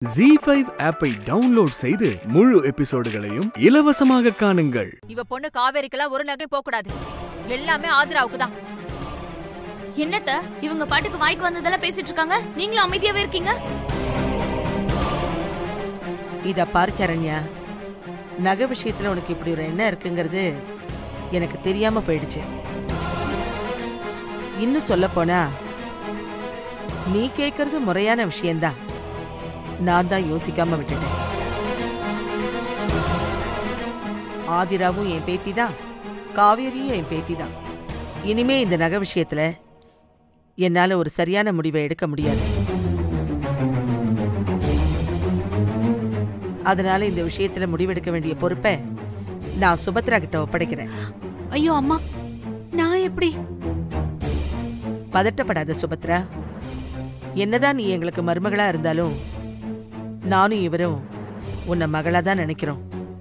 G five ஆப்பை download செய்து முழு எபிசோடுகளையும் இலவசமாக காணுங்கள் இவ பொண்ணு காவேரிக்கெல்லாம் ஒரு நகை போக கூடாது எல்லாமே ஆதிராவுக்கு தான் என்னத்த இவங்க பாட்டுக்கு வாய்க்கு வந்ததெல்லாம் பேசிட்டு இருக்காங்க நீங்களும் அமைதியாவே இருக்கீங்க இத பாரு சரண்யா நகை விஷயத்துல உனக்கு இப்படி ஒரு எண்ணம் இருக்குங்கிறது எனக்கு தெரியாம போயிடுச்சு இன்னும் சொல்ல போனா நீ கேக்குறது முறையான விஷயம்தான் நான் தான் யோசிக்காம விட்டுட்டேன் ஆதிராவும் என் பேத்தி தான் காவேரியும் என் பேத்தி தான் இனிமே இந்த நகை விஷயத்துல என்னால ஒரு சரியான முடிவை எடுக்க முடியாது அதனால இந்த விஷயத்துல முடிவெடுக்க வேண்டிய பொறுப்பை நான் சுபத்ரா கிட்ட ஒப்படைக்கிறேன் ஐயோ அம்மா நான் எப்படி பதட்டப்படாத சுபத்ரா என்னதான் நீ எங்களுக்கு மருமகளா இருந்தாலும் நானும் இவரும் உன்னை மகளா தான் நினைக்கிறோம்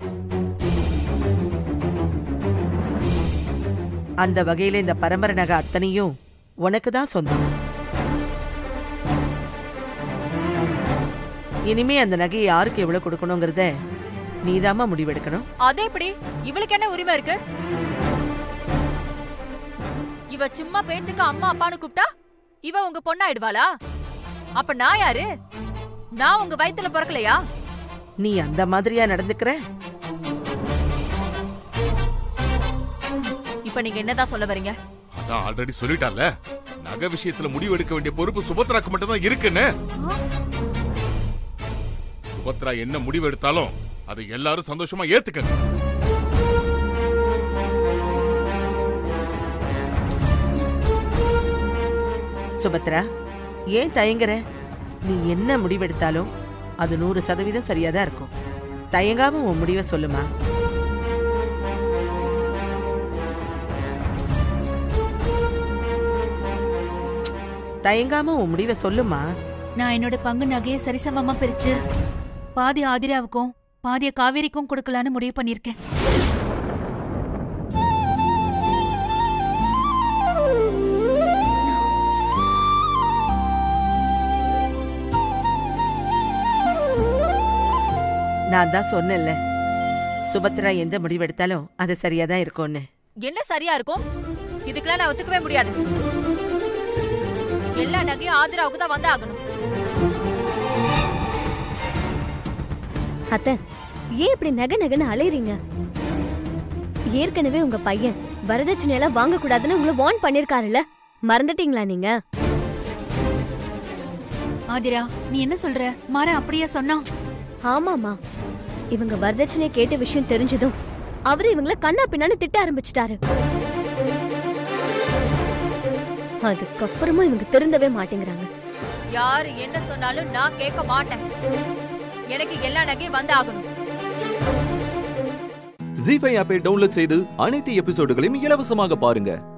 அந்த வகையில இந்த பரம்பரை நகை அத்தனையும் உனக்கு தான் சொந்தம் இனிமே அந்த நகையை யாருக்கு எவ்வளவு கொடுக்கணுங்கிறத நீதாம்மா முடிவெடுக்கணும் அது எப்படி இவளுக்கு என்ன உரிமை இருக்கு இவ சும்மா பேச்சுக்கு அம்மா அப்பான்னு கூப்பிட்டா இவ உங்க பொண்ணாயிடுவாளா அப்ப நான் யாரு நான் உங்க வயித்துல பிறக்கலையா நீ அந்த மாதிரியா நடந்துக்கிற இப்ப நீங்க என்னதான் சொல்ல வரீங்க அதான் ஆல்ரெடி சொல்லிட்டால நகை விஷயத்துல முடிவு எடுக்க வேண்டிய பொறுப்பு சுபத்ராக்கு மட்டும் தான் இருக்குன்னு சுபத்ரா என்ன முடிவு எடுத்தாலும் அதை எல்லாரும் சந்தோஷமா ஏத்துக்கங்க சுபத்ரா ஏன் தயங்குற நீ என்ன முடிவெடுத்தாலும் அது நூறு சதவீதம் சரியாதான் இருக்கும் தயங்காம உன் முடிவை சொல்லுமா தயங்காம உன் முடிவை சொல்லுமா நான் என்னோட பங்கு நகையை சரிசமமா பிரிச்சு பாதி ஆதிராவுக்கும் பாதிய காவேரிக்கும் கொடுக்கலான்னு முடிவு பண்ணிருக்கேன் நான் தான் சொன்னேன்ல சுபத்ரா எந்த முடிவெடுத்தாலும் அது சரியாதான் இருக்கும்னு என்ன சரியா இருக்கும் இதுக்கெல்லாம் நான் ஒத்துக்கவே முடியாது எல்லா நகையும் ஆதிராவுக்கு தான் வந்து ஆகணும் அத்தை ஏன் இப்படி நகை நகைன்னு அலையறீங்க ஏற்கனவே உங்க பையன் வரதட்சணை எல்லாம் வாங்க கூடாதுன்னு உங்களை வார்ன் பண்ணிருக்காருல்ல மறந்துட்டீங்களா நீங்க ஆதிரா நீ என்ன சொல்ற மாற அப்படியே சொன்னா ஆமாமா இவங்க வரதட்சணையை கேட்ட விஷயம் தெரிஞ்சதும் அவரு இவங்கள கண்ணா பின்னான்னு திட்ட ஆரம்பிச்சிட்டாரு அதுக்கப்புறமா இவங்க திருந்தவே மாட்டேங்கிறாங்க யாரு என்ன சொன்னாலும் நான் கேட்க மாட்டேன் எனக்கு எல்லா நகையும் வந்து ஆகணும் ஜி ஃபைவ் ஆப்பை டவுன்லோட் செய்து அனைத்து எபிசோடுகளையும் இலவசமாக பாருங்க